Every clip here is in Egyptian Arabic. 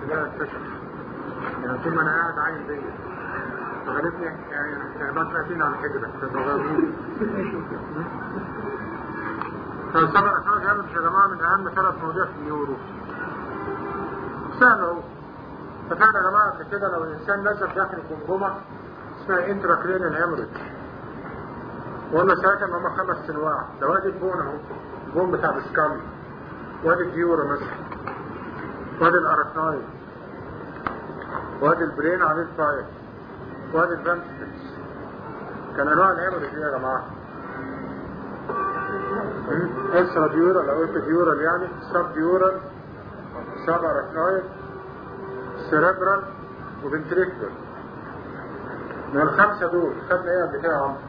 لا اكتشف يعني طول ما انا قاعد عاين بيا غالبني يعني يعني بطلع فينا على الحجرة فالسبع اسماء جامد يا جماعة من اهم ثلاث مواضيع في اليورو سهل اهو فكان يا جماعة قبل كده لو الانسان نزل داخل الجمجمة اسمها انتراكرينال هيموريج وقلنا ساعتها ان هم خمس انواع ده وادي البون اهو البون بتاع السكام وادي الديورا مثلا وادي الاركنايد وادي البرين عليه الفاير وادي الفانتكس كان انواع الهيموريج ايه يا جماعه اكسترا ديورال او انت ديورال يعني سب ديورال سب اركنايد سيريبرال وفنتريكتور من الخمسة دول خدنا ايه قبل كده يا عمرو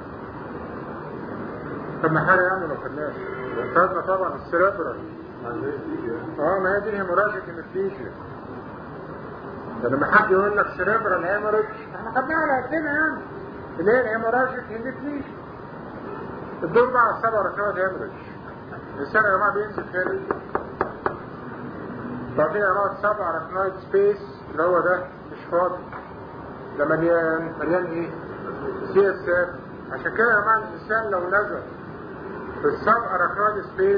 خدنا حاجة يعني ما خدناش خدنا طبعا السيريبرال اه ما هي دي الهيموراجيك انستيجيا ده لما حد يقول لك سيريبرال هيموراج احنا خدناها على قدنا يعني اللي هي الهيموراجيك انستيجيا الدور بقى على السبع ركنات هيموراج الانسان يا جماعه بينزل فين بعدين يا جماعه السبع ركنات سبيس اللي هو ده مش فاضي ده مليان مليان ايه؟ سي اس اف عشان كده يا جماعه الانسان لو نزل في السبع ركنات سبيس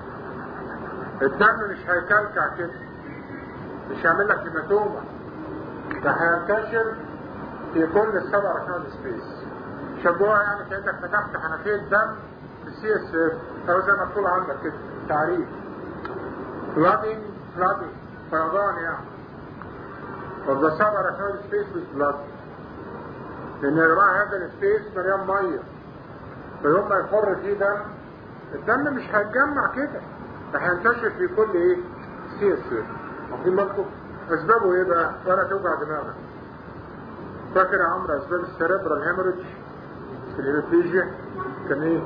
الدم مش هيكلكع كده مش هيعمل لك هيماتوما ده هينتشر في كل السبع ركنات سبيس شبوها يعني كانك فتحت حنفيه دم في السي اس اف او زي ما مكتوب عندك كده تعريف flooding flooding فيضان يعني طب ده سبع ركنات سبيس مش بلاد لان يا جماعه هذا السبيس مليان ميه فيوم ما يخر فيه دم الدم مش هيتجمع كده ده هينتشر في كل ايه سي اس اف واخدين بالكم اسبابه ايه بقى ولا توجع دماغك فاكر يا عمرو اسباب السيريبرال هيموريدج في الهيموفيجيا كان ايه؟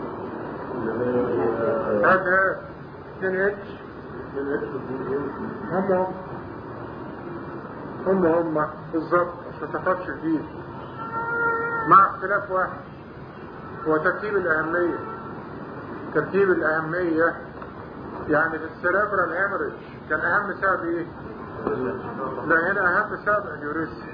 هذا 2 اتش هم هم هم هم بالظبط عشان تاخدش فيه مع اختلاف واحد هو ترتيب الأهمية ترتيب الأهمية يعني في السيريبرال هيموريدج كان أهم سبب إيه؟ لا هنا أهم سبب اليوريثم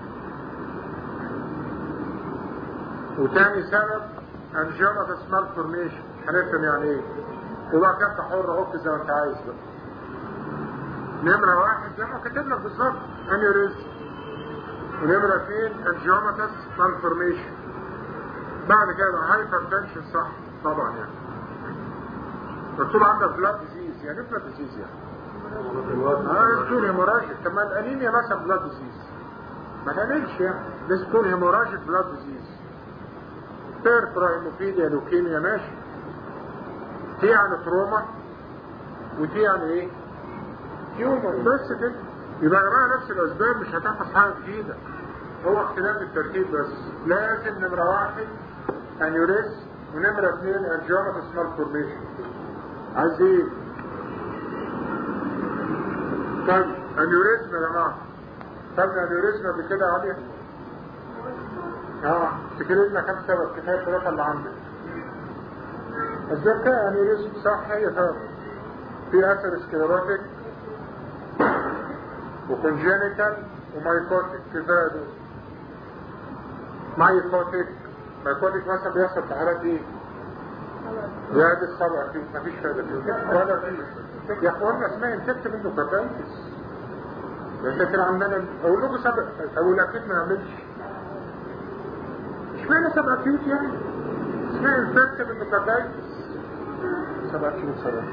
وتاني سبب انجيوما سمال فورميشن هنفهم يعني ايه وبقى كانت حر عك زي ما انت عايز بقى نمرة واحد زي ما كاتب لك بالظبط انيوريزم ونمرة اثنين انجيوماتس مالفورميشن بعد كده هايبر تنشن صح طبعا يعني مكتوب عندك بلاد ديزيز يعني ايه بلاد ديزيز يعني؟ اه تقول هيموراجيك طب ما الانيميا مثلا بلاد ديزيز ما تعملش يعني ده تقول هيموراجيك بلاد ديزيز بيرترا هيموفيليا لوكيميا ماشي دي يعني تروما ودي يعني ايه؟ تيومر بس كده يبقى يا جماعه نفس الاسباب مش هتحفظ حاجه جديده هو اختلاف الترتيب بس لازم نمره واحد انيوريس ونمره اثنين انجيوما سمال فورميشن عايز ايه؟ طيب انيوريزم يا جماعه خدنا انيوريزم قبل كده يا علي اه تكلم لنا كم سبب كفايه الثلاثه اللي عندك اسباب كده انيوريزم صح هي سبب في اثر سكليروتيك وكونجينيتال ومايكوتيك كفايه دول مايكوتيك مايكوتيك مثلا بيحصل في حالات ايه؟ زيادة السبع فيه مفيش فايدة فيه ولا فيه يا اخوانا اسمها انفكت منه كابايتس يا ساتر عمال اقول لكم سبع اقول اكيد ما نعملش اشمعنى سبع فيوت يعني اسمها انفكت منه كابايتس سبع فيوت سبع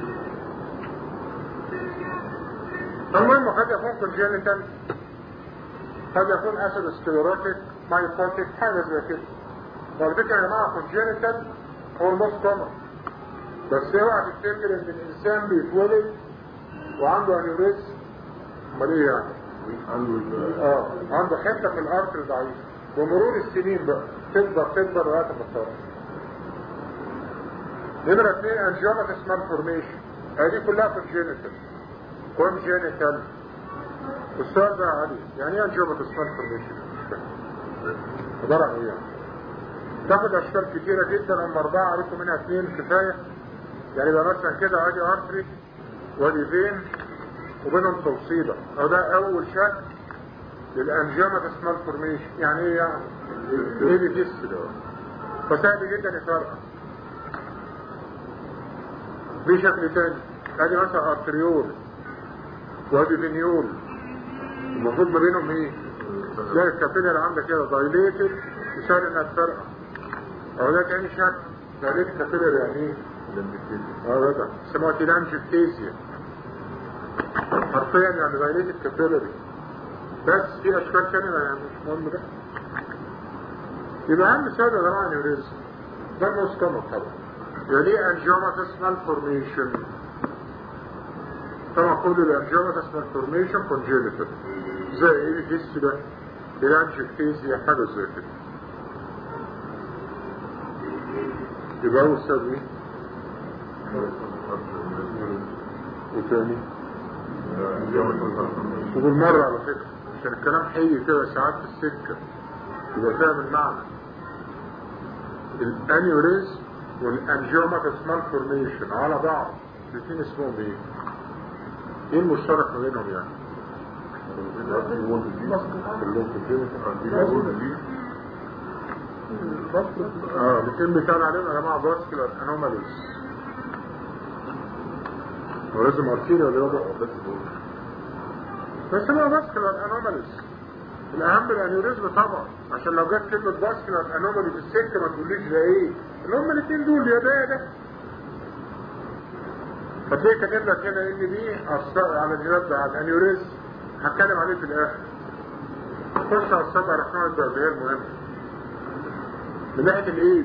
المهم قد يكون كونجينيتال قد يكون اسيد سكليروتيك مايكوتيك حاجه زي كده وعلى فكره يا جماعه كونجينيتال هو الموست كومن بس اوعى تفتكر ان الانسان بيتولد وعنده انيوريزم امال ايه يعني؟ اه عنده حته في الارتر ضعيفه بمرور السنين بقى تكبر تكبر لغايه ما تصير نمرة اثنين انجيوما اسمها فورميشن هذه كلها كونجينيتال كونجينيتال والسؤال ده علي يعني ايه انجيوما اسمها فورميشن؟ عباره عن ايه يعني؟ تاخد اشكال كتيرة جدا هم اربعة عليكم منها اثنين كفاية يعني يبقى مثلا كده ادي ارتري وادي فين وبينهم توصيلة أو ده أول شكل للأنجامة اسمها الفورميشن يعني إيه يعني؟ إيه اللي تسل فسهل جدا يفرق في شكل تاني ادي مثلا ارتريول وادي فينيول المفروض ما بينهم ايه زي الكابيلر عندك كده دايليتد وسهل انها تفرقع او ده تاني شكل دايليتد كابيلر يعني ايه اه ده اسمها تيلانجكتيزيا حرفيا يعني دايليتد كابيلري بس في اشكال تانية يعني مش مهم ده يبقى اهم سبب يا جماعه انيوريزم ده مستمر طبعا يعني ايه انجيوماتس مالفورميشن طبعا كل الانجيوماتس مالفورميشن كونجينيتال زي ايه فيستولا بلانجكتيزيا حاجه زي كده يبقى اول سبب ايه؟ وتاني وبالمرة على فكرة عشان الكلام حي كده ساعات في السكة يبقى فاهم المعنى الانيوريزم والانجيوماتس مالفورميشن على بعض الاثنين اسمهم ايه؟ ايه المشترك ما بينهم يعني؟ اه الاثنين بيتقال عليهم يا جماعه فاسكولار انوماليز هو لازم ارتيريا ولا يوضع بس بس هو فاسكولار انوماليز الاهم الانيوريزم طبعا عشان لو جت كلمه فاسكولار انومالي في السكه ما تقوليش ده ايه اللي هم الاثنين دول يا ده يا ده فتلاقي كاتب لك هنا ان دي اثر على الجواب ده على الانيوريزم هتكلم عليه في الاخر خش على السبع رقم ده اللي هي المهم من ناحيه الايد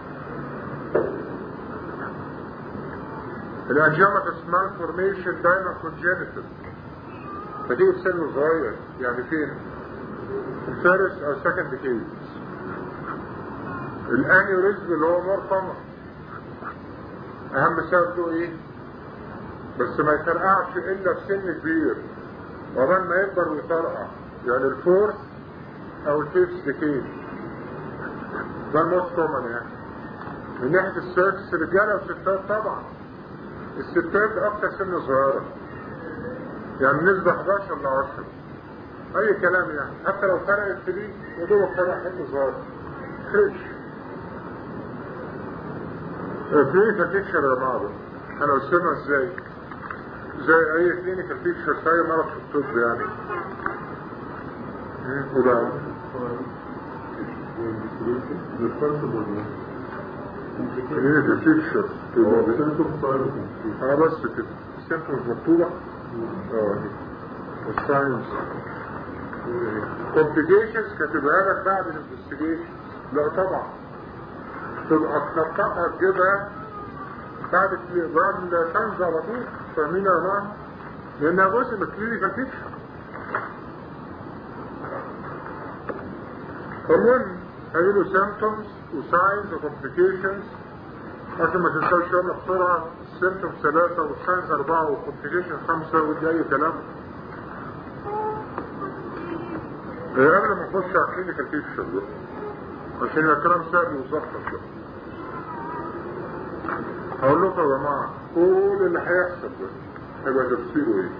الانجيوماتس مالفورميشن دايما كونجينيتال فتيجي في سن صغير يعني فين؟ الفارس او سكند كيس الانيوريزم اللي هو مور طمع اهم سبب له ايه بس ما يترقعش الا في سن كبير وبال ما يكبر ويترقع يعني الفورث او الفيفث ديكيد ده الموست كومن يعني من ناحيه السكس رجاله وستات طبعا الستات اكتر سن صغيره يعني نسبة 11 ل 10 اي كلام يعني حتى لو فرقت في دي يا دوب فرق حته صغيره فريش كلينيكال بيكشر يا جماعه انا قسمها ازاي زي اي كلينيكال بيكشر في اي مرض في الطب يعني وده كلينيكال بيكشر انا بس كده سيمتومز مكتوبه اه والساينس كومبليكيشنز كاتبها لك بعد الانفستيجيشن لا طبعا تبقى تنطقها كده بعد بعد الساينس على طول فاهمين يا جماعه؟ لانها جزء من الكلينيكال بيكشر المهم هيجيله سيمتومز وساينز وكومبليكيشنز عشان ما تنساش يلا بسرعه السيمتومز ثلاثه والساينز اربعه والكومبليكيشن خمسه ودي اي كلام قبل ما نخش على الكلينيكال بيكشر ده عشان الكلام سهل وظبط ده هقول لكم يا جماعه كل اللي هيحصل ده هيبقى تفسيره ايه؟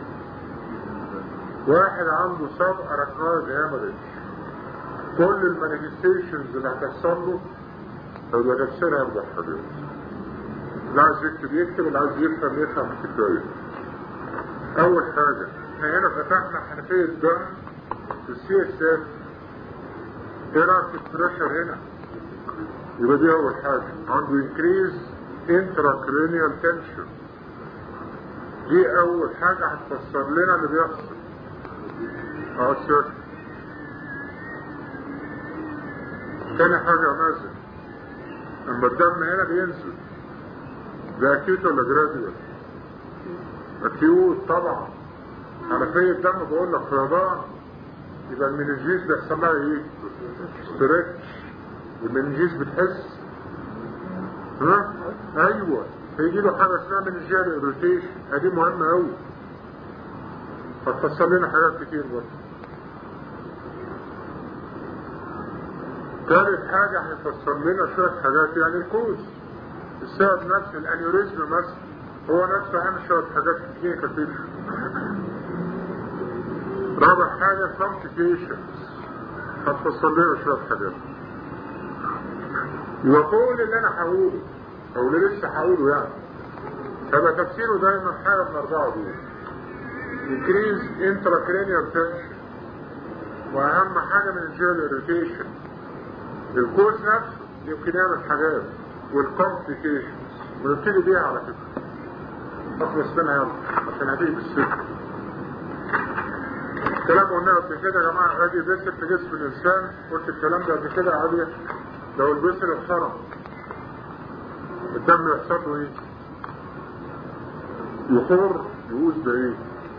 واحد عنده سب اراكنويد هيمرج كل المانيفستيشنز اللي هتحصل له هيبقى تفسيرها اربع حاجات اللي عايز يكتب يكتب اللي عايز يفهم يفهم كفايه اول حاجه احنا هنا فتحنا حنفيه دم في السي اس اف ايه رايك في البريشر هنا يبقى دي اول حاجه عنده انكريز intracranial tension دي اول حاجه هتفسر لنا اللي بيحصل اه سير تاني حاجه يا مازن لما الدم هنا بينزل ده اكيوت ولا جراديوال اكيوت طبعا حنفية الدم بقول لك فيضان يبقى المنجيز بيحصل لها ايه ستريتش والمنجيز بتحس ها ايوه هيجي له حاجه اسمها منجيال ايروتيشن دي مهمه قوي هتفسر لنا حاجات كتير برضه ثالث حاجه هيفسر لنا شويه حاجات يعني الكوز السبب نفسه الانيوريزم مثلا هو نفسه عامل شويه حاجات كتير كتير رابع حاجة complications هتفصل لنا شوية حاجات يبقى كل اللي انا هقوله او اللي لسه هقوله يعني هيبقى تفسيره دايما حاجة من اربعة دول increase intracranial tension واهم حاجة من الجيل irritation الكوز نفسه يمكن يعمل حاجات والكومبليكيشنز ونبتدي بيها على فكرة اخلص منها يلا عشان هتيجي بالسكة الكلام قلنا قبل كده يا جماعة ادي بيسل في جسم الانسان قلت الكلام ده قبل كده عادي لو البيسل اتخرم الدم يحصل له ايه؟ يخر يقوز ده ايه؟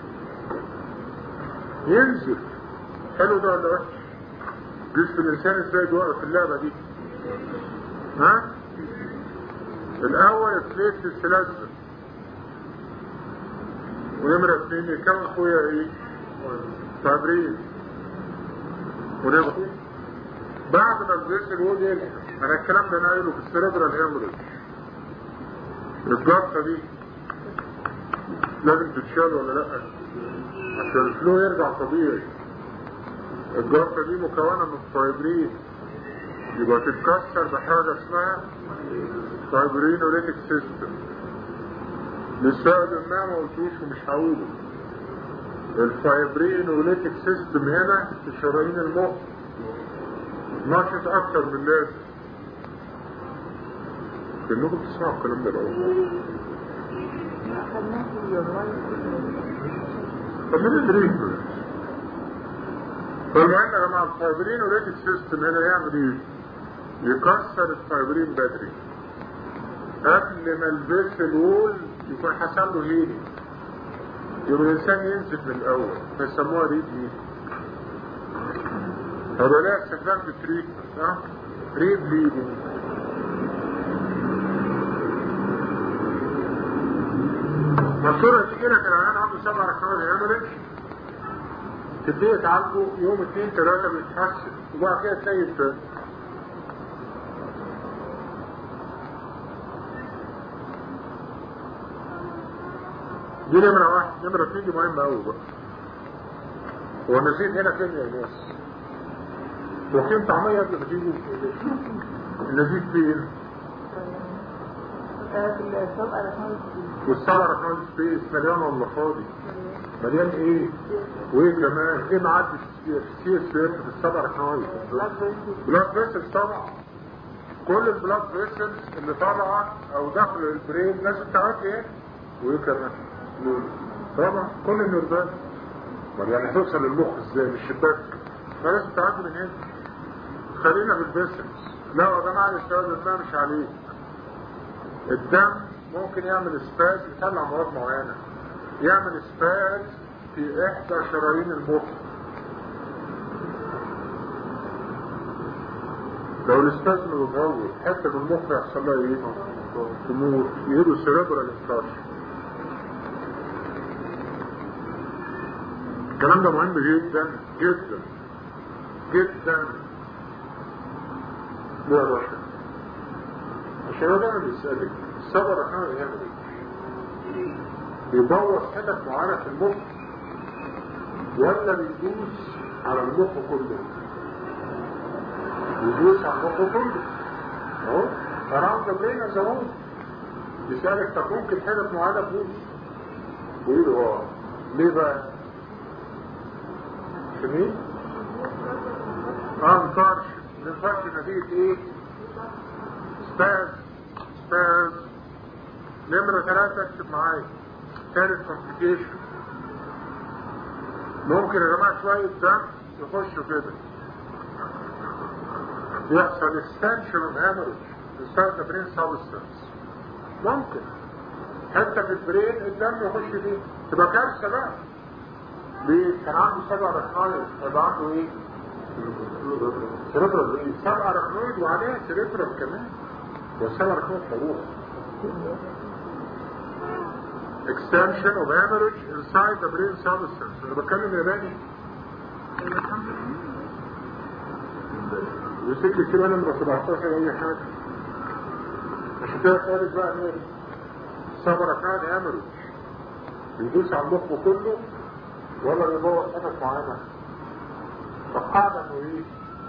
ينزل حلو ده ولا وحش؟ جسم الانسان ازاي بيوقف في اللعبة دي؟ ها؟ الاول البليت الثلاثة ونمرة اثنين يكون اخويا ايه؟ فابريل ونبقى بعد ما الجيش الوود ينهي انا الكلام ده نايله في السيربرال هيموريج الجلطة دي لازم تتشال ولا لا عشان الفلو يرجع طبيعي الجلطة دي مكونة من فايبرين يبقى تتكسر بحاجة اسمها فايبرينوليتيك سيستم لسبب ما ما قلتوش ومش هقوله الفايبرينوليتيك سيستم هنا في شرايين المخ ناشط اكتر من اللازم كأنكم بتسمعوا الكلام ده الأول طب مين الريفرنس؟ فالمهم يا جماعة الفايبرينوليتيك سيستم هنا يعمل ايه؟ يكسر الفايبرين بدري قبل ما الفيسل وول يكون حصل له هيلي يبقى الانسان ينزل من الاول فيسموها ريد هيلي هو لها استخدام في التريتمنت ها ريد ليدنج مشهورة تيجي لك العيان عنده سبع ركعات هيمرج تبتدي تعالجه يوم اثنين ثلاثة بيتحسن وبعد كده تلاقي تاني دي نمرة واحد نمرة اثنين دي مهمة أوي بقى هو النزيف هنا فين يا ناس؟ واكلين طعمية قبل ما تيجوا النزيف فين؟ والسبع ركعات سبيس مليان ولا فاضي؟ مليان ايه؟ وايه كمان؟ ايه معدي سي اس في السبع ركعات؟ بلاد فيسلز طبعا كل البلاد فيسلز اللي طالعه او داخل البرين لازم تعرف ايه؟ وايه كمان؟ طبعا كل النيرفات طب يعني هتوصل للمخ ازاي من الشباك فلازم تعدي من هنا خلينا في البيسنس لا يا جماعه الاستاذ ما مش عليه الدم ممكن يعمل سباز يطلع مواد معينه يعمل سباز في احدى شرايين المخ لو الاسبازم متطور حته من المخ يحصل لها ايه؟ تموت يهدوا سيريبرال انفلاش الكلام ده مهم جدا جدا جدا ليه يا باشا عشان هو دايما بيسألك الصبر احنا يعمل ايه؟ بيبوظ حتت معينة في المخ ولا بيدوس على المخ كله؟ بيدوس على المخ كله اهو around the brain as a whole بيسألك طب ممكن حتت معينة تبوظ؟ بيقول له اه ليه بقى؟ جميل اه مفرش مفرش نتيجة ايه سباز سباز نمرة ثلاثة اكتب معايا ثالث كومبليكيشن ممكن يا جماعة شوية دم يخشوا كده يحصل extension of hemorrhage inside the brain substance ممكن حتى في البرين الدم يخش فيه تبقى كارثة بقى ليه؟ كان عنده سبع ركنويد هيبقى عنده ايه؟ سيريبرال ايه؟ سبع ركنويد وعليها سيريبرال كمان والسبع ركنويد حروف extension of hemorrhage inside the brain substance انا بتكلم ياباني يمسك لي كده نمرة 17 اي حاجة عشان كده قالت بقى ايه؟ سبع ركنويد hemorrhage بيدوس على المخ كله ولا بيبوظ حتت معينة فالقاعدة انه ايه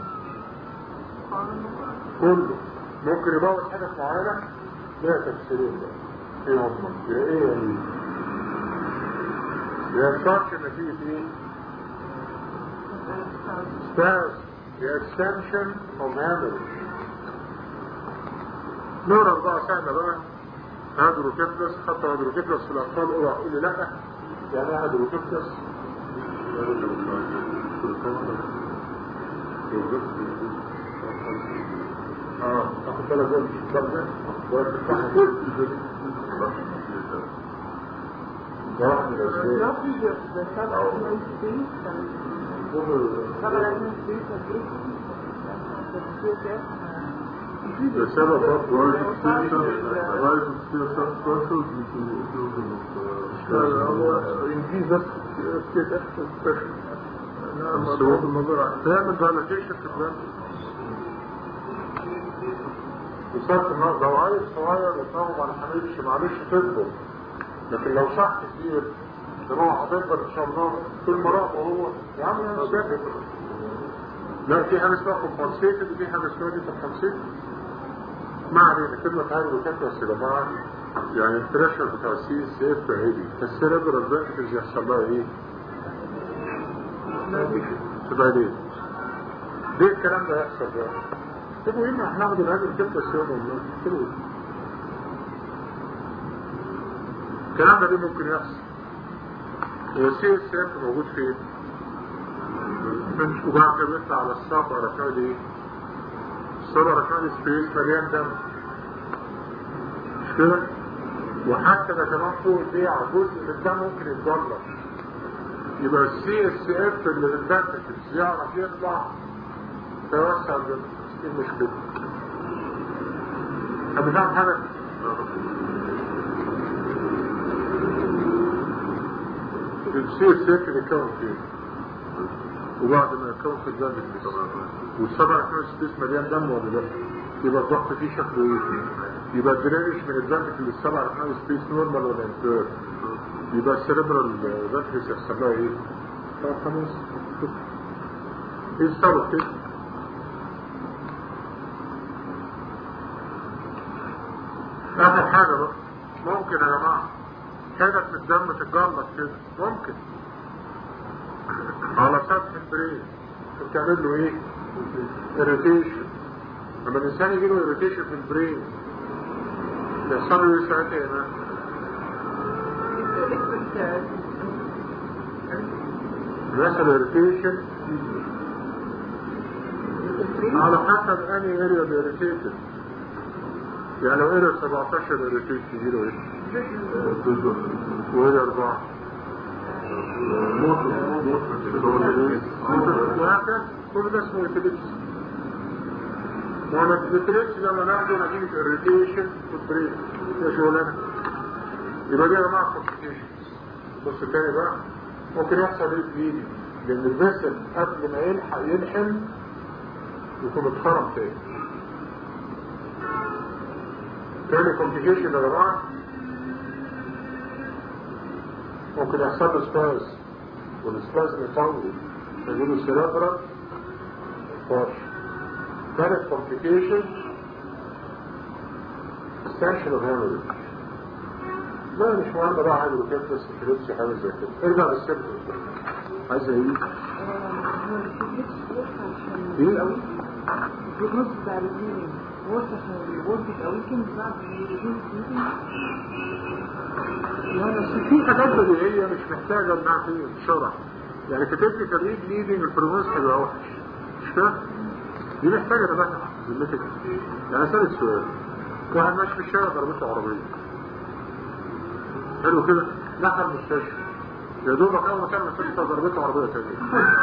كله ممكن يبوظ حتت معينة ليها تفسيرين بقى ايه هم يا ايه يا ايه يا شرط نتيجة ايه استاذ the extension of memory نور أربعة سنة بقى هادروكيبلس حتى هادروكيبلس في الأطفال اوعى تقول لي لا يعني ايه هادروكيبلس اه تاخد بالك بقى مش الكلام ده ولا تفتحها كل ده واحد من الأسباب بسبب برضه رايز السياسة برسل الانجليز بس كده سبيشال نعم بغض النظر عن تعمل فاليديشن في البلان بصرف النظر لو عايز صغير يتنوم على حبيبش معلش تكبر لكن لو صح كتير تروح هتكبر ان شاء الله في المراء وهو يا عم انا ساكت لا في حاجه اسمها كومبنسيتد وفي حاجه اسمها دي كومبنسيتد ما علينا كلمة هاي وكتبس يا جماعة يعني البريشر بتاع السي اس اف عالي فالسيربرال فيرتكس يحصل لها ايه؟ تبقى ليه؟ ليه الكلام ده يحصل بقى؟ تبقوا ايه احنا ناخد الهاجر كتبس يوم والله تبقوا ايه؟ الكلام ده ليه ممكن يحصل؟ هو السي اس اف موجود فين؟ وبعد كده بيطلع على الساق على كده ايه؟ الصورة ركان سبيس مليان دم مش كده وحتى ده كمان فوق البيع جزء من الدم ممكن يتجلط يبقى السي اس اف اللي بتنتج يعرف يطلع توسع الجسم ايه المشكلة؟ حد فاهم حاجة؟ السي اس اف بيتكون فين؟ وبعد ما يكون في الدم والسبع كمان سبيس مليان دم ولا لا يبقى الضغط فيه شكله ايه يبقى الدرينج من الدم في السبع كمان سبيس نورمال ولا انتر يبقى السيربرال فاتريس يحصل لها ايه طب خلاص ايه السبب كده اخر حاجة بقى ممكن يا جماعة حتت من الدم تتجلط كده ممكن على سطح البرين بتعمل له ايه irritation لما الانسان يجي له irritation في البرين بيحصل له ايه ساعتها يا مان بيحصل irritation على حسب اني اريا بيريتيتد يعني لو اريا 17 irritation يجي له ايه واريا 4 وهكذا كل ده اسمه ابيليبسي وانا الابيليبسي لما ناخده نتيجة irritation في البرين يا شغلانة يبقى دي يا جماعة complications بص تاني بقى ممكن يحصل ايه بليدنج لان الفيسل قبل ما يلحق يلحم يكون اتخرم تاني تاني complication يا جماعة ممكن يحصل له سباز والسباز يطول يجيله سيرابرال فاش ثالث complication extension of hemorrhage لا مش مهم بقى عادي وكيفلس وكيفلس حاجة زي كده ارجع للسيمبتومز عايزة ايه؟ ايه قوي؟ الجلوس بتاع الاثنين وصف وصف او يمكن بعد الجلوس يعني في حاجات بديهية مش محتاجة انها في شرح يعني كتبت تدريب ليدنج البروموس هيبقى وحش مش كده؟ دي محتاجة تبقى ذمتك يعني اسألك سؤال واحد ماشي في الشارع ضربته عربية حلو كده دخل المستشفى يا دوبك اول ما كان المستشفى ضربته عربية تانية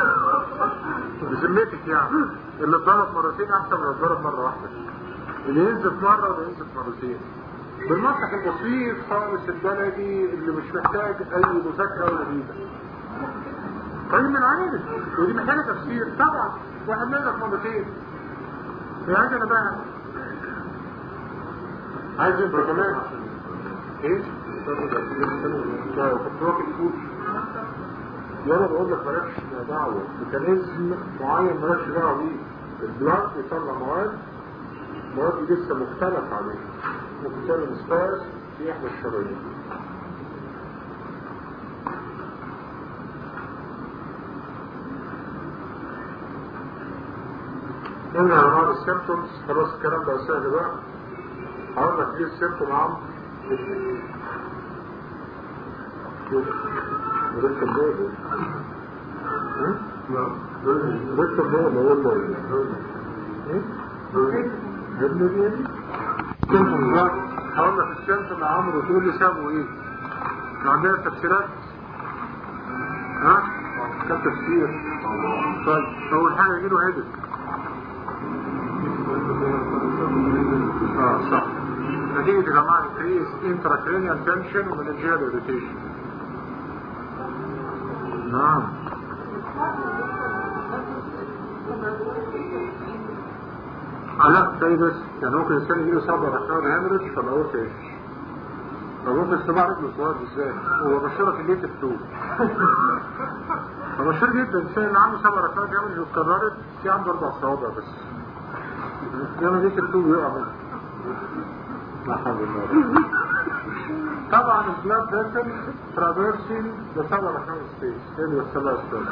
بذمتك يعني اللي اتضرب مرتين احسن من اللي اتضرب مرة واحدة اللي ينزف مرة ولا ينزف مرتين بالمنطق البسيط خالص البلدي اللي مش محتاج اي مذاكرة ولا جديدة طيب من عادي ودي محتاجة تفسير طبعا واحد نزف مرتين يعني انا بقى عايز يبقى كمان عشان ايه؟ كنت واكل فول يلا بقول لك مالكش دعوة ميكانيزم معين مالكش دعوة بيه البلاد بيطلع مواد مواد دي لسه مختلف عليها ممكن تعمل سباس في احدى الشرايين قلنا على بعض السيمتومز خلاص الكلام ده سهل بقى هقول لك ليه السيمتوم عام ريت البيض ريت البيض والله ابن دي السيمتوم بقى هقول لك السيمتوم يا عمرو تقول لي سابوا ايه عندنا تفسيرات ها كم تفسير طيب اول حاجه يجيله هدف اه صح نتيجة يا جماعة increase intracranial tension ومنجيال irritation نعم آه لا زي بس يعني ممكن الإنسان يجيله صعب رحمن هامرج فما هو ايش فممكن صباع رجله صغير ازاي هو بشرة في البيت التوب فمشهور جدا الإنسان اللي عنده سبع ركعات هامرج واتكررت في عنده أربع صوابع بس لما ديك التوب يقع منه لا حول الله طبعا البلاد فيسل ترافيرسين ده سبع رقم سبيس اللي والسبع سبيس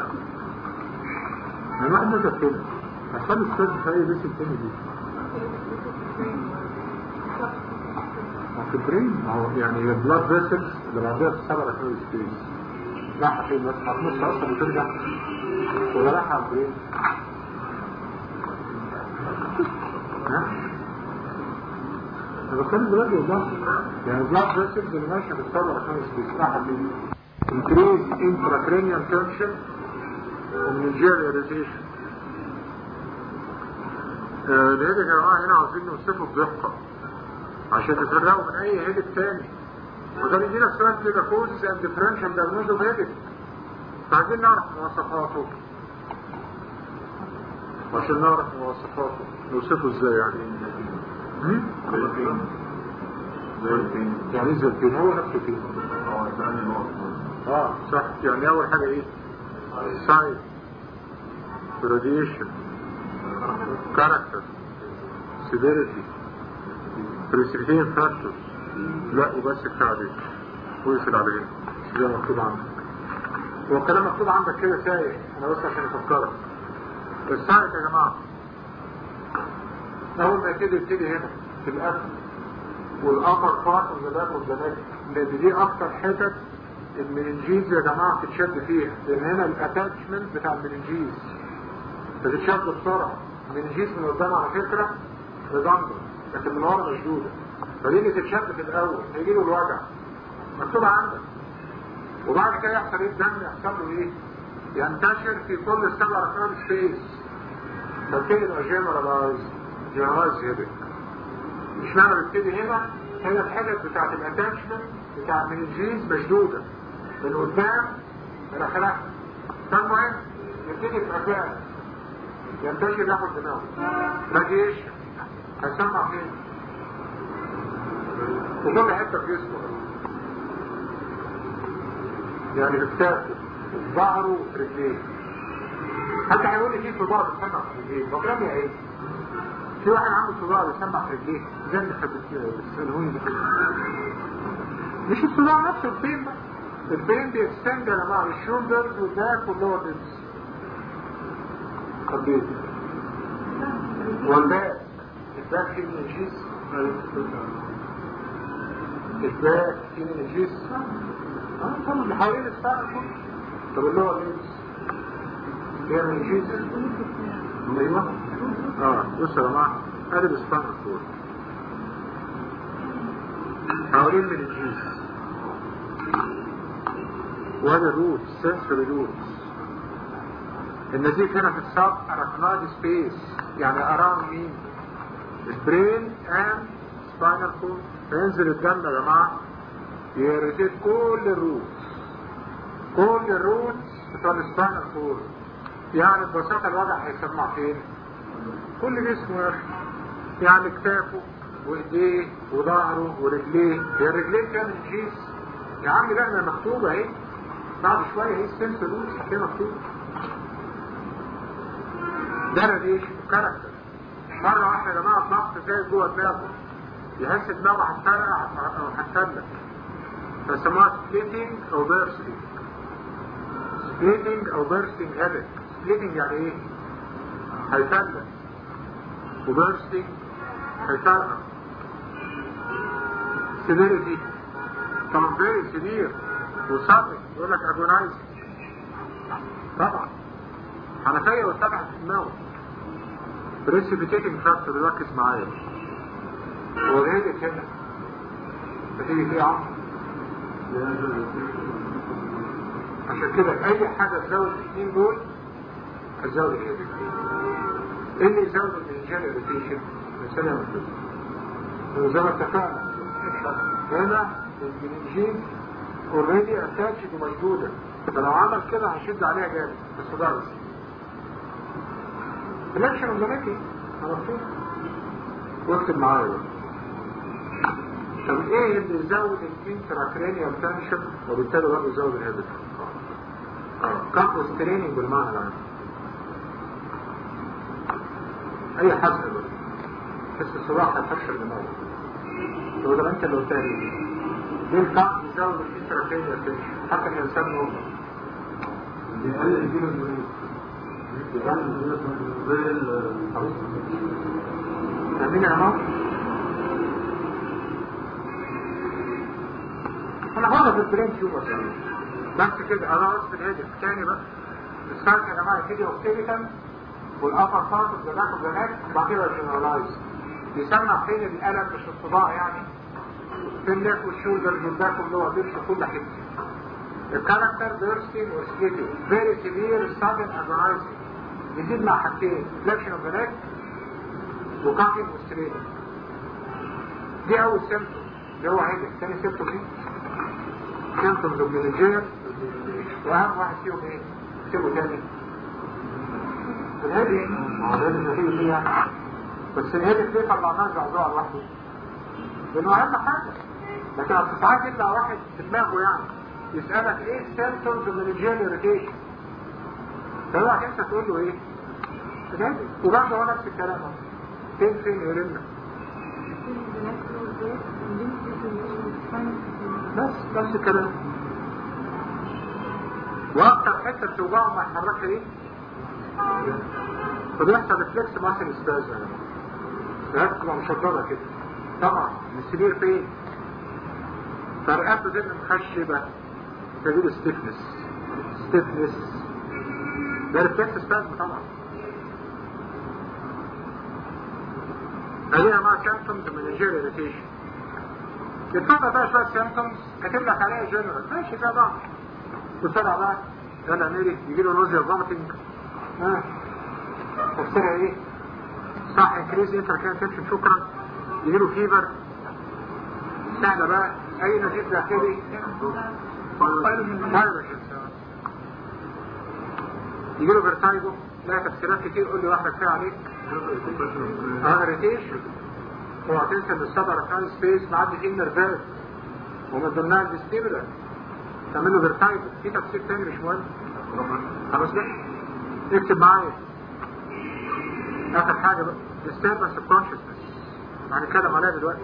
ما احنا ده كده عشان السبيس في اي بيس التاني دي في البرين ما هو يعني البلاد فيسل اللي بعدها في سبع رقم سبيس راح فين بس هتنص اصلا وترجع ولا راح على البرين انا بتكلم بجد والله يعني بلاد فيسلز اللي ماشيه بالصبر عشان يستراحه دي increase intracranial tension ومنجيال irritation ده يا جماعه هنا عاوزين نوصفه بدقه عشان تفرقوا من اي هيدك تاني وده بيجي لك سؤال كده كوزز اند ديفرنشال دايجنوز اوف هيدك فعايزين نعرف مواصفاته عشان نعرف مواصفاته نوصفه ازاي يعني يعني زي الفين هو نفس الفين اه صح يعني اول حاجة ايه سايد radiation character severity precipitating factors لا وبس كفاية عليك ويقفل عليك زي ما مكتوب عندك هو الكلام مكتوب عندك كده سايق انا بس عشان افكرك السايد يا جماعه اول ما يبتدي يبتدي هنا في الاسفل والابر بارت من الباك والجناك لان دي اكتر حتت المننجيز يا جماعه بتتشد فيها لان هنا الاتاتشمنت بتاع المننجيز بتتشد بسرعه المننجيز من قدام على فكره ريدندنت لكن من ورا مشدوده فدي اللي تتشد في الاول هيجي له الوجع مكتوب عندك وبعد كده يحصل ايه الدم يحصل له ايه ينتشر في كل السبع رقم سبيس فبتبتدي يبقى جنرالايز جنرالايز هيدك مش معنى بتبتدي هنا هي الحتت بتاعت الاتاتشمنت بتاع المنجيز مشدودة من قدام الى خلف فالمهم يبتدي في مكان ينتشر ياخد دماغه راديشن هيسمع فين؟ في كل حتة في جسمه يعني في كتافه في ظهره وفي رجليه حتى هيقول لي في صداع بتسمع في رجليه بكلام يا ايه؟ في واحد عنده صداع بيسمع في رجليه زي اللي بتسألوني ده مش الصداع نفسه البين بقى البين بيكستند يا جماعه الشولدرز والباك واللور ليبس خبيت والباك الباك فيه منجيز الباك فيه منجيز اه طبعا اللي حوالين الساعه كله طب اللور ليبس فيها منجيز ايوه اه بصوا يا جماعه قلب سبانر كورد حوالين من الجيز وهذا الروت سنسوري روت النزيف هنا في السب اراكناد سبيس يعني اراوند مين البرين اند سباينال كورد فينزل الدم يا جماعه يريتيت كل الروت كل الروت بتوع السباينال كورد يعني ببساطه الوضع هيسمع فين كل جسمه يا اخي يعني كتافه وايديه وظهره ورجليه هي الرجلين كان الجيس يا عم لا انا مكتوبه اهي بعد شوية هي السنس دول هتلاقيها كتير ده راديشن كاركتر مرة واحدة يا جماعة ضغط زي جوه دماغه يحس دماغه هتفرقع أو هتفلت فسموها سبليتنج أو بيرستنج سبليتنج أو بيرستنج هيدك سبليتنج يعني إيه؟ هيفلت وبيرستنج هيفرقع سيفيريتي طبعا فيري سيفير وصبر يقول لك اجونايز طبعا حنفيه وسبعه في دماغه بريسيبيتيتنج فاكتور ركز معايا هو غيرك هنا هتيجي فيه عمر عشان كده اي حاجه تزود الاثنين دول هتزود الهيدك ايه اللي يزود الانجان اريتيشن الانسان يعمل كده وزي ما اتفقنا هنا الجنين اوريدي اتاتشد ومشدوده فلو عمل كده هيشد عليها جامد بس ده بس سلكشن اوف عرفتوا واكتب معايا بقى. طب ايه اللي يزود الانتراكرينيال تنشن وبالتالي برضه يزود الهيدك كابوس تريننج بالمعنى العام اي حسن بقى تحس الصباح هتفشل دماغك لو ده انت اللي قلتها لي ليه الكعب يزود الانتراكرينيال تنشن حتى الانسان نورمال بيقلل الجيل الجديد بيقلل الجيل زي ال فاهمين يا جماعه؟ انا هذا في البرين تيوبر يعني بس كده انا قصد الهدف تاني بقى السايت يا جماعه يبتدي اوكسيليكال والابر بارت اوف ذا باك اوف ذا نيك وبعد كده جنرالايز بيسمع فين الالم مش الصداع يعني في النيك والشولدرز والباك واللور دي في كل حته الكاركتر بيرستين وسليتي فيري سيفير سادن اجونايزنج يزيد مع حاجتين فليكشن اوف ذا نيك وكافين وستريتنج دي اول سيمتوم اللي هو عندك ثاني سيمتوم ايه؟ سيمتومز اوف مينجير واهم واحد فيهم ايه؟ اكتبه تاني الهدي اه الهدي هتيجي فيها بس الهدي ليه طلعناه زعزوع لوحده؟ لانه اهم حاجه لكن اصل ساعات يطلع واحد في دماغه يعني يسالك ايه السيمتومز اوف مينجير اريتيشن فاوعى انت تقول له ايه؟ الهدي وبرضه هو نفس الكلام اهو فين فين يرمنا بس نفس الكلام واكتر حته بتوجعه ما يحركها ايه؟ فبيحصل ريفلكس ماسل سباز يا جماعه تبقى مشدده كده طبعا من السبير فين؟ فرقاته زي المخشبه تجيب ستيفنس ستيفنس ده ريفلكس سباز طبعا هذه مع سيمتومز من الجير اريتيشن يتفضل بقى شويه سيمتومز كاتب لك عليها جنرال ماشي ده بعض بسرعه بقى يلا نيري يجي له نوزيا فومتنج ها تفسيرها ايه؟ صح انكريز انتر كان تمشي شكرا يجي له فيفر سهله بقى اي نزيف داخلي يجي له فيرتايجو لا تفسيرات كتير قول لي واحده كفايه عليك اه ريتيشن اوعى تنسى ان الصدر كان سبيس معدي فيه النرفات ومن ضمنها الفيستيبولار تعمل له فيرتايجو في تفسير تاني مش مهم خلاص بقى اكتب معايا اخر حاجه بقى disturbance of consciousness هنتكلم عليها دلوقتي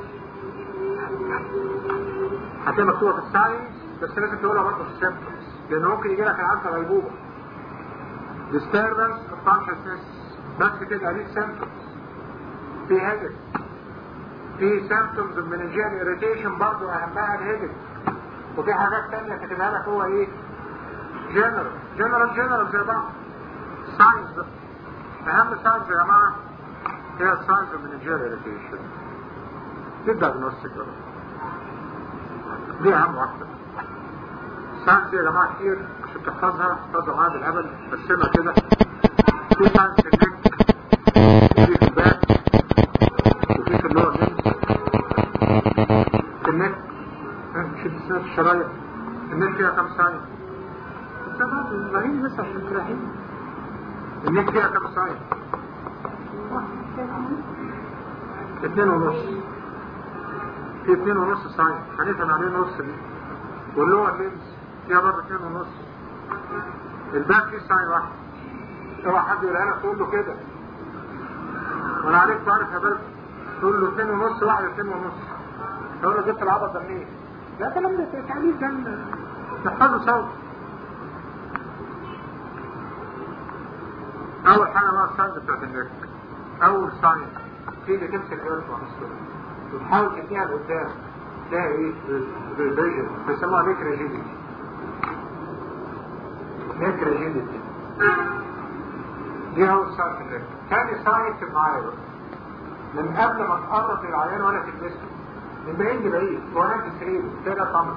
هتلاقي مكتوبه في الساينس بس لازم تقولها برضه في السيمبتومز لان ممكن يجي لك العاده غيبوبه disturbance of consciousness بس كده عليك symptoms في هدف في symptoms of meningeal irritation برضه اهمها الهدف وفي حاجات تانية كاتبها لك هو ايه جنرال جنرال جنرال زي بعض ساينس بقى اهم ساينس يا جماعه هي الساينس اوف meningeal irritation دي الدايجنوستيك بقى دي اهم واحده ساينس دي يا جماعه كتير عشان تحفظها احفظها معايا بالهبل برسمها كده في ساينس في النك وفي في الباك وفي في اللور لينز في النك مش في الشرايط النك فيها كم ساين السبب صغيرين لسه عشان تراحين النك فيها كم ساين اتنين ونص في اتنين ونص ساين هنفهم عليه نص دي واللور لينز فيها برضه اتنين ونص الباك فيه ساين واحد اوعى حد يقولها لك تقول له كده وانا عليك تعرف يا بلد تقول له اثنين ونص واحد اثنين ونص تقول له جبت العبط ده منين؟ لا كلام ده تعليم كان نحفظه سوا اول حاجه بقى الساين بتاعت النك اول ساين في اللي تمسك الارض وتحاول تديها لقدام ده ايه ريفيجن بيسموها نيك ريجيديتي نيك ريجيديتي دي اول ساين في النك تاني ساين في معايا بقى من قبل ما تقرب للعيان ولا تلبسه من بعيد لبعيد وانا في السرير كده طعم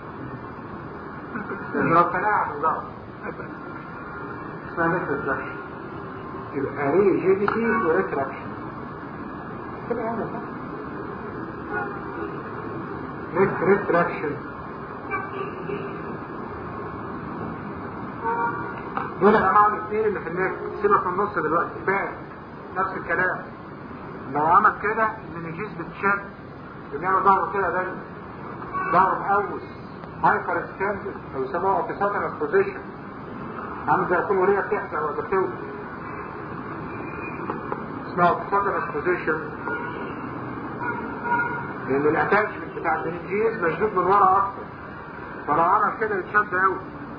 لو تلاعب بالظبط اسمها نيك ريجيديتي يبقى ريجيديتي وريتراكشن كده يعني صح نيك ريتراكشن دول يا جماعه الاثنين اللي في النك سيبها في النص دلوقتي كفايه نفس الكلام لو عمل كده المنجيز بتشد بنعمل ظهره كده دايما ظهره مقوس هايبر اكستندد او يسموها اوبيساترس بوزيشن عامل زي يكون وريه بتحزق او بتولد اسمها اوبيساترس بوزيشن لان الاتاتشمنت بتاع المنجيز مشدود من ورا اكتر فلو عمل كده يتشد قوي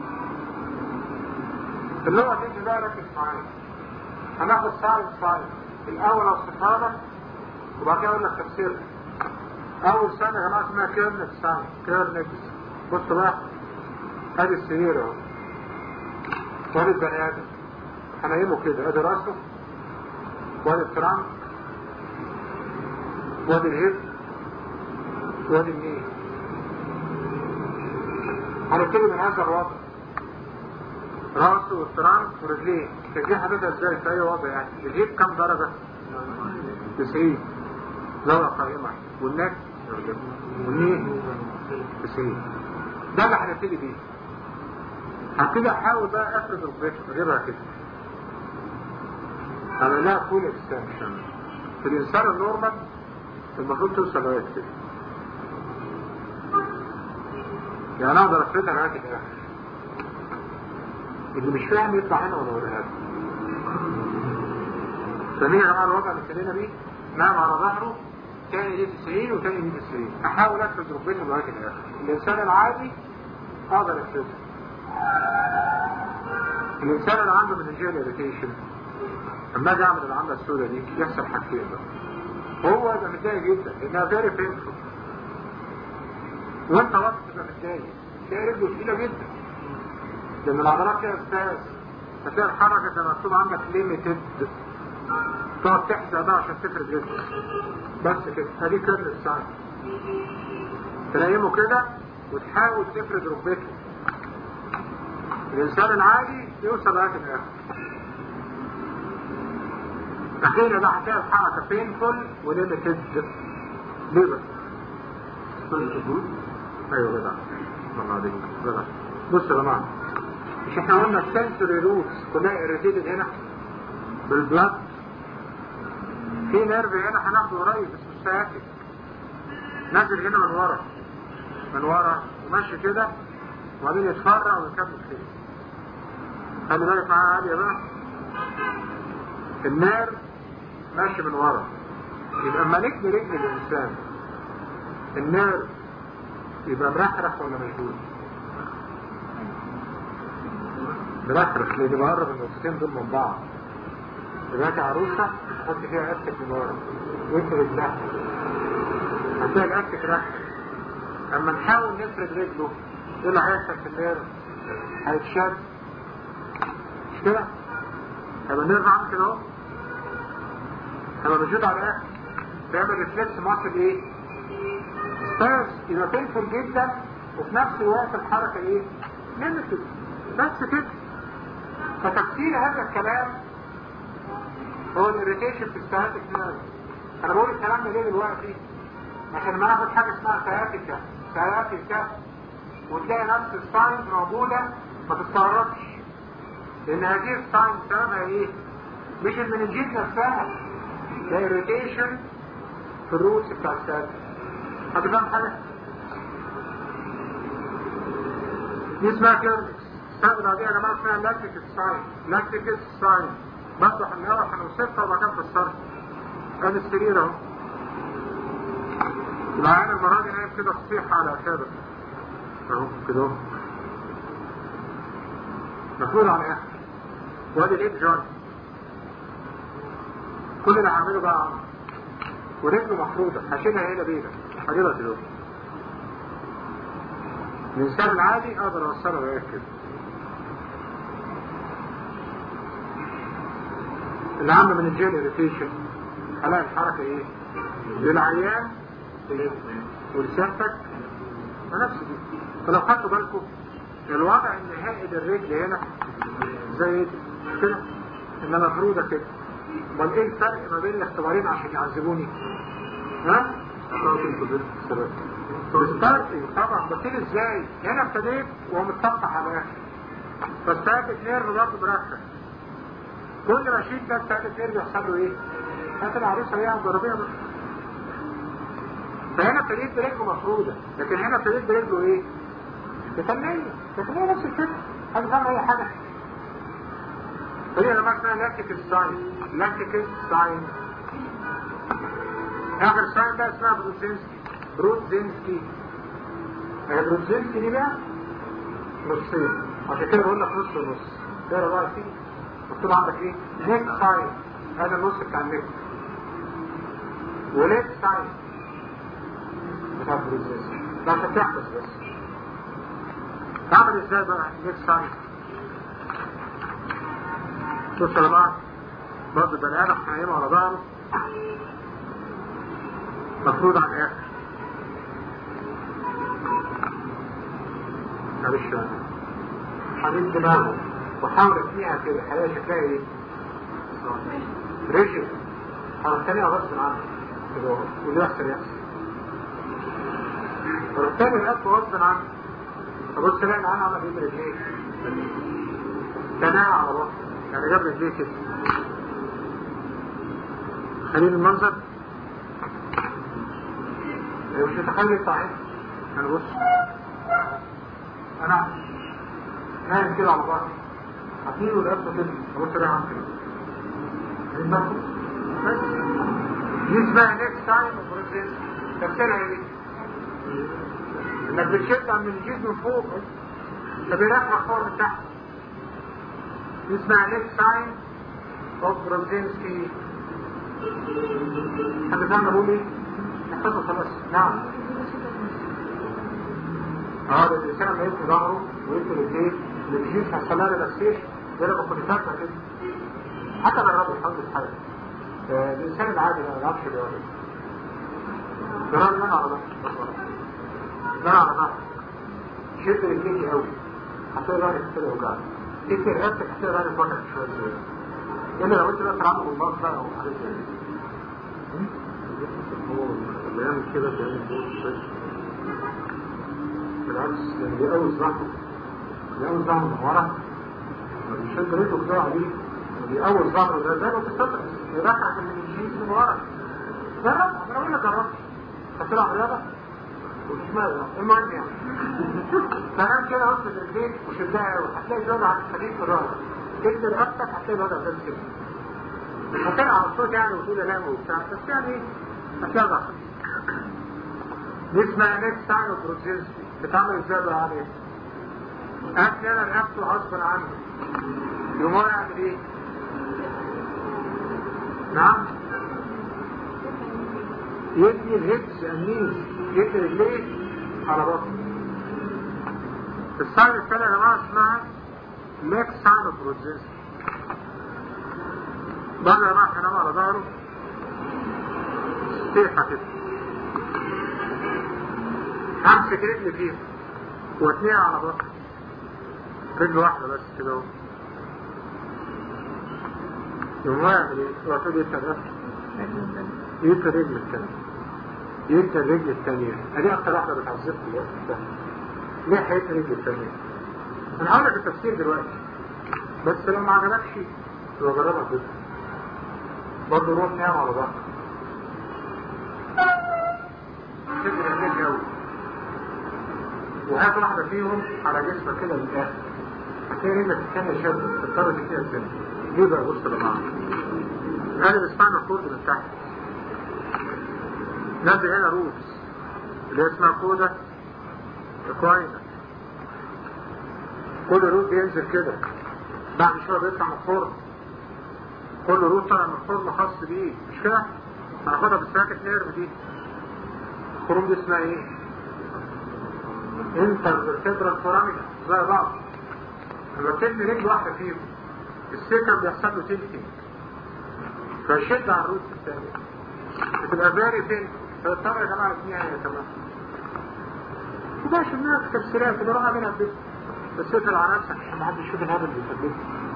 اللغه دي بقى ركز معايا هناخد ساين ساين الاول اوصفها لك وبعد كده اقول لك تفسيرها اول سنه يا جماعه اسمها كيرنكس ساين كيرنكس بص بقى ادي السرير اهو وادي البني ادم هنيمه كده ادي راسه وادي الترانك وادي الهيب وادي النيل هنبتدي من هذا الوضع راسه والترانك ورجليه رجليه هتبقى ازاي في اي وضع يعني الهيب كم درجة 90 زاوية قائمة والنك والنيل 90 ده اللي هنبتدي بيه هبتدي احاول بقى افرد ركبته اجيبها كده اعمل لها فول اكستنشن في الانسان النورمال المفروض توصل لغايه كده يعني انا اقدر افردها لغايه الاخر اللي مش فاهم يطلع هنا ولا وراها فمين يا جماعه الوضع اللي ابتدينا بيه نام على ظهره تاني دي 90 وتاني دي 90 احاول افرد ركبته لغايه الاخر الانسان العادي اقدر افردها الانسان اللي عنده منجيال اريتيشن لما اجي اعمل العمله السوداء دي يحصل حاجتين بقى هو يبقى متضايق جدا لانها فيري بينفول وانت وقت تبقى متضايق تلاقي رجله تقيله جدا لان العضلات فيها استاذ فتلاقي الحركه زي ما مكتوب عندك ليميتد تقعد تحزق بقى عشان تفرد رجلك بس كده ادي كيرل الساين تنيمه كده وتحاول تفرد ركبته الانسان العادي يوصل لغايه الاخر اخيرا بقى هتلاقي الحركه بينفول وليميتد ليه بقى؟ ايوه جدع الله عليك جدع بصوا يا جماعه مش احنا قلنا السنسوري روتس كلها اريتيتد هنا بالبلاد في نيرف هنا هناخده قريب اسمه السياتيك نازل هنا من ورا من ورا وماشي كده وبعدين يتفرع ويكمل كده خلي بالك معايا عالية بقى النيرف ماشي من ورا يبقى اما نكني رجل الانسان النيرف يبقى مرحرح ولا مشدود مرحرح لان بقرب النقطتين دول من بعض دلوقتي عروسة تحط فيها أسك من ورا وانت رجلها هتلاقي الأسك رحل اما نحاول نفرد رجله ايه اللي هيحصل في النيرف هيتشد مش كده هيبقى النيرف عامل كده اهو هيبقى موجود على الاخر بيعمل ريفلكس ماسل ايه ستارز يبقى بينفول جدا وفي نفس الوقت الحركه ايه ليميتد بس كده فتفسير هذا الكلام هو الاريتيشن في السياتيك نيرف انا بقول الكلام ده ليه دلوقتي عشان ما ناخد حاجه اسمها سياتيكا سياتيكا وتلاقي نفس الساينز موجوده ما تستغربش لان هذه الساينز سببها ايه مش المننجيت نفسها ده irritation في الروتس بتاع السياتيك هتفهم حاجه دي اسمها كيرنكس السبب دي يا جماعه اسمها لاكتيك ساين لاكتيك ساين برضه هنلاقيها هنوصفها ومكان في الصرف ادي السرير اهو العين المره دي نايم كده تصيح على كده اهو كده اهو مفروض على ايه وادي الايد جوينت كل اللي هعمله بقى عمل ورجله مفروضة هشيلها هنا بينا هجيبها دلوقتي الإنسان العادي أقدر أوصلها وهي كده اللي عامله من الجيل اريتيشن هلاقي الحركة ايه؟ للعيان ولسانتك ونفس دي فلو خدتوا بالكم الوضع النهائي للرجل هنا زي كده انما مفروضة كده امال ايه الفرق ما بين الاختبارين عشان يعذبوني ها الستارتنج طبعا بصير ازاي هنا ابتديت وهو متسطح على الاخر فالثابت نيرف برضه مركز كل ما شيت ده الثابت نيرف يحصل له ايه؟ هات العروسه هي مجربيها بس فهنا ابتديت برجله مفروضه لكن هنا ابتديت برجله ايه؟ تفنيه تفنيه نفس الفكره هل فاهم اي حاجه؟ فهي لما اسمها لاكتيك ساين لاكتيك ساين اخر ساين ده اسمها بروتزينسكي بروتزينسكي هي بروتزينسكي دي بقى نصين عشان كده بقول لك نص ونص تقرا بقى فيه مكتوب عندك ايه؟ نيك ساين هذا النص بتاع النيك وليك ساين بتاع بروتزينسكي ده عشان تحدث بس تعمل ازاي بقى نيك ساين بص يا جماعه برضه البني ادم هنعينه على ظهره مفروض على الاخر معلش حبيب دماغه وحاول ابنيها كده هلاقي شكلها ايه؟ رجل حاول تانية غصب عنه كده اهو واللي يحصل يحصل فالتاني الأب غصب عنه أبص الاقي معانا عمل ايه برجليه تناها على بطنه يعني جاب رجليه كده خليل المنظر مش متخيل صحيح انا بص انا نايم كده على بعض هتنين ورقبته كده ابص الاقي عامل كده بس دي اسمها نيكست تايم وبروسيس تفسيرها ايه؟ انك بتشد من الجيد من فوق فبيرفع فوق من تحت اسمها نيكست تايم اوف بروزينسكي حد فاهم بقول ايه؟ احفظه خلاص نعم اه ده الانسان لما يبقى ظهره ويبقى رجليه اللي بيجيب هيحصل لها ريلاكسيشن زي ما كنت فاكره كده حتى جربوا الحمد لله الانسان العادي ما يعرفش بيعمل جرب انا على ظهري لا على ظهري شد رجليكي قوي هتلاقي ظهرك كده يوجعك تكتب رقبتك هتلاقي ظهرك وجعك شويه شويه الا لو انت بقى تلعب بالباص بقى او حاجه زي كده لما يعمل كده بيعمل فوق بالعكس لان بيقوي ظهره بيقوي ظهره من ورا بيشد رجله بسرعه دي بيقوي ظهره ده زي ما بتستطرق يدفع من الجيز من ورا جرب انا بقول لك جرب هتلعب رياضه ومش ماذا المهم يعني فنام كده وسط البيت وشدها قوي هتلاقي الوضع على الخليج في الراس تكتب رقبتك هتلاقي الوضع ده كده مش هتلعب الصوت يعني وتقول انام وبتاع بس يعني هتلاقي ضغط دي اسمها نيكست تايم بروسيسكي بتعمل ازاي بقى عليه؟ قبل انا رقبته غصب عنه يقوم هو يعمل ايه؟ نعم يدي الهبس النيز يدي رجليه على بطنه الساين الثانية يا جماعة اسمها ليك ساين بروسيس بعد يا جماعة هنام على ظهره سيحة كده همسك رجل فيها واتنيها على بطنه رجل واحدة بس كده اهو يوم واحد وتقول يتر يتر رجل الثانية يتر رجل الثانية ادي اكتر واحدة بتعذبك الوقت ده ليه حيت رجل الثانية انا هقول لك التفسير دلوقتي بس لو ما عجبكش يبقى جربها كده برضه روح نام على ظهرك شد رجليك قوي وهات واحدة فيهم على جسمك كده للآخر هي رجلك الثانية شد تضطر تديها الثانية دي بقى بص لبعض هذا الاسبانيا كورد من تحت نازل هنا روتس اللي هي اسمها كودا اكواينا كل روت بينزل كده بعد شوية بيطلع من الفرن كل روت طالع من الفرن خاص بيه مش كده؟ هناخدها بالساكت نيرف دي الخروم دي اسمها ايه؟ انتر فورامينا زي بعض لما تبني رجل واحدة فيهم السكر بيحصل له تلتين فشد على الروت الثانية بتبقى فاري فين فاضطر يا جماعة ابنيها يا جماعة وده عشان ناس تفسيرات كده روح اعملها بس بس اقفل على نفسك عشان ما حدش يشوف الهبل اللي بيثبتك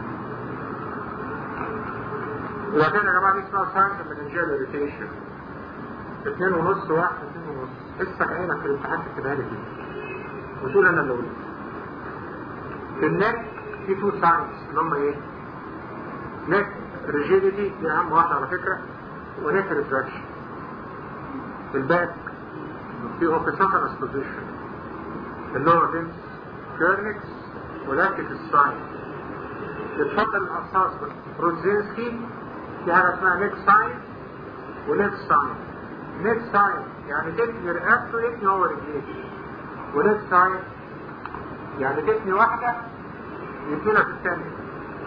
وبعدين يا جماعة دي اسمها ساينس مننجيال اريتيشن اتنين ونص واحد اتنين ونص حسك عينك في الامتحان تكتبها لي كده وتقول انا اللي قلت في النك في تو ساينس اللي هم ايه؟ نك ريجيديتي دي اهم واحدة على فكرة ونك ريتراكشن في الباك في اوكسيتنس بوزيشن اللور دينس كيرنكس ولاكتيك الساين يتفضل الأنصاص برونزينسكي في حاجة اسمها نيك ساين ونيك ساين نيك ساين يعني تتني رقبته يتني هو رجليه ونيك ساين يعني تتني واحدة يتني في الثانية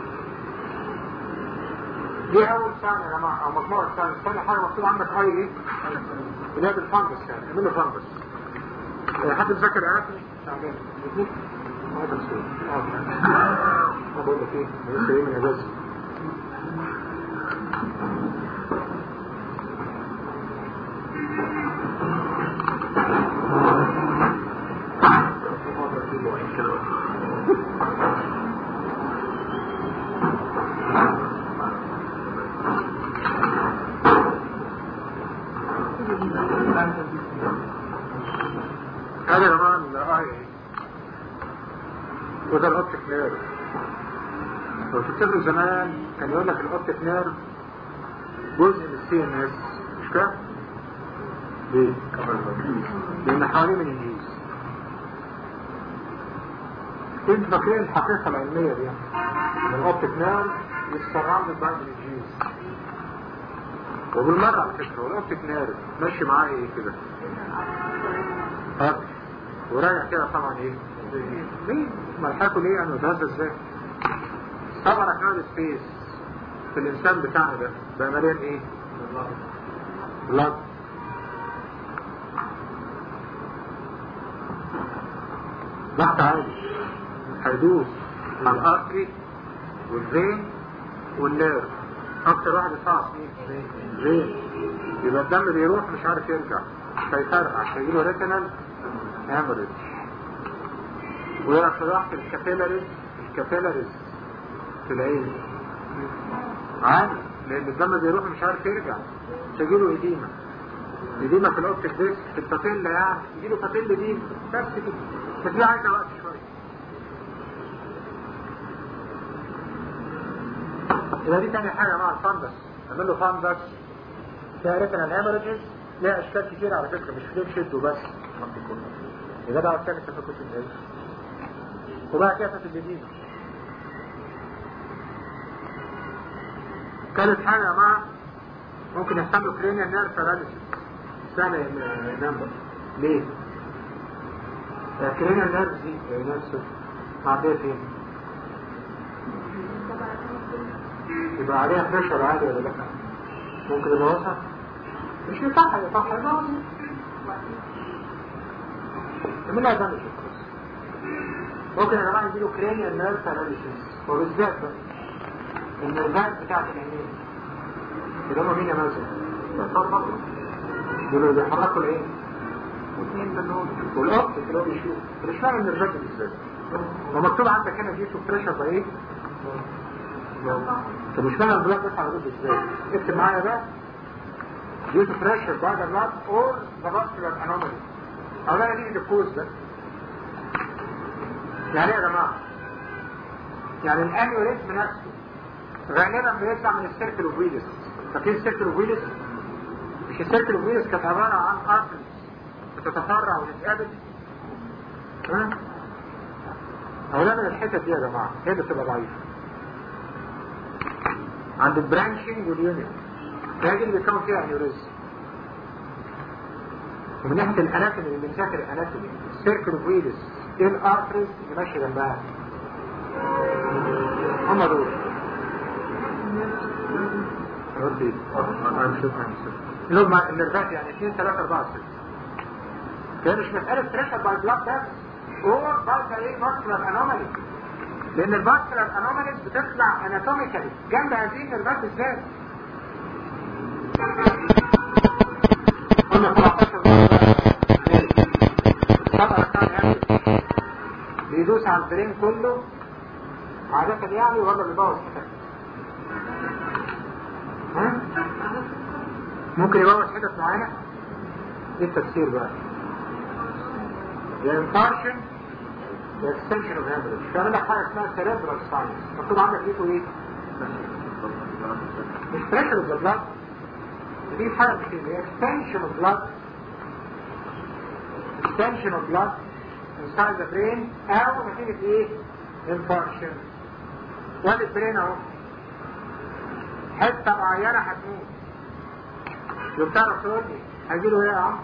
دي أول ساين يا جماعة أو مجموعة ساين الثانية حاجة مكتوب عندك هاي إيه؟ اللي هي بالفانجس يعني اعمل له فانجس حد مذاكر آتي؟ تعبان هذا الشيء ما بقول لك ايه لسه ايه من اجازه هذا يا جماعه الاي وده الاوبتيك نيرف لو تفتكروا زمان كان يقول لك الاوبتيك نيرف جزء من السي ان اس مش كده؟ ليه؟ لان حواليه من الجيز انت فاكرين الحقيقة العلمية دي ان الاوبتيك نيرف يتسرعند بعد من الجيز وبالمرة على فكرة والاوبتيك نيرف ماشي معاه ايه كده؟ ها وراجع كده طبعا ايه؟ ليه؟ ملحقه ليه انا بهذا ازاي طبعا احنا السبيس في الانسان بتاعنا ده بقى مليان ايه بلاد ضغط عالي هيدوس على الارتري والفين والنيرف اكتر واحد يصعص مين فين يبقى الدم بيروح مش عارف يرجع فيفرقع فيجيله ريتنال هامرج ويقرا في الكابيلاريز الكابيلاريز في العين عادي لان الدم بيروح مش عارف يرجع تجيله اديمة اديمة في الاوبتيك ديسك في البابيلا يعني يجيله بابيلا دي بس كده بس دي عايزة وقت شوية يبقى دي تاني حاجة مع الفندس نعمل له فندس فيها ريتنال هامرجز ليها اشكال كتير على فكرة مش فليم شد وبس يبقى ده الثاني في كتب العيش وبقى كيفة الجديد ثالث حاجة يا جماعة ممكن يحصل له كرينيال نيرف باراليسيس سهلة نمبر ليه؟ الكرينيال نيرف دي نفسه معدية فين؟ يبقى عليها بريشر عالي ولا لا؟ ممكن يبوظها؟ مش يصحى يصحى يبوظها منها دمج ممكن يا جماعه يجيله كرينيال نيرف باراليسيس وبالذات بقى النيرفات بتاعت العينين اللي هم مين يا مازن؟ دول اللي بيحركوا العين واثنين منهم والاوبتيك اللي هو بيشوف مش فاهم النيرفات دي ازاي ومكتوب عندك هنا جيتو بريشر ده ايه؟ انت مش فاهم البلاك بيطلع على ازاي اكتب معايا ده جيتو بريشر بعد البلاك اور ذا فاسكولار انومالي اولا دي الكوز ده يعني ايه يا جماعه يعني الانيوريزم نفسه غالبا بيطلع من السيركل اوف ويلس فاكرين السيركل اوف ويلس مش السيركل اوف ويلس كانت عباره عن ارترز بتتفرع وتتقابل ها اولا من الحتت دي يا جماعة هي اللي بتبقى ضعيفة عند البرانشنج واليونيون هي دي اللي بيكون فيها انيوريزم ومن ناحية الاناتومي اللي بنذاكر الاناتومي السيركل اوف ويلس ايه الارتريز اللي ماشية جنبها هم دول ردي اللي هم النرفات يعني 2 3 4 6 هي مش مسألة بريشر باي بلاد بس هو باي ايه ماسكولار انومالي لان الماسكولار انوماليز بتطلع اناتوميكالي جنب هذه النرفات بالذات قلنا 17 طبعا كان يعمل بيدوس على البرين كله عادة يعني ولا بيبوظ حتت ها؟ ممكن يبوظ حتت معينة ايه التفسير بقى يا انفارشن يا اكستنشن اوف هامبرج تعمل لك حاجه اسمها سيريبرال ساينس المفروض عندك ليكوا ايه؟ مش بريشر اوف ذا بلاد دي حاجه كده يا اكستنشن اوف بلاد extension of blood inside the brain او نتيجة ايه infarction وادي البرين اهو حتة معينة هتموت وبتعرف تقول لي هيجيله ايه يا عم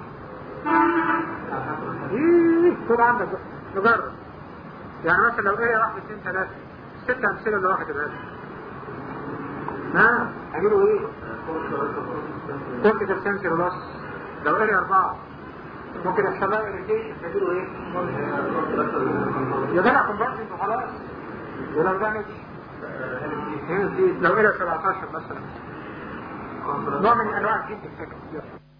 ايه خد عندك بقى. نجرب يعني مثلا لو ايه واحد اثنين ثلاثة ست امثلة اللي واحد الهدف ها هيجيله ايه كورتيكال سنسور لوس لو ايه اربعة ممكن يحصل لها irritation هيجيله ايه يا جدع كونفرجنت وخلاص ولو دامج لو ايه 17 مثلا نوع من انواع الجيت الفكر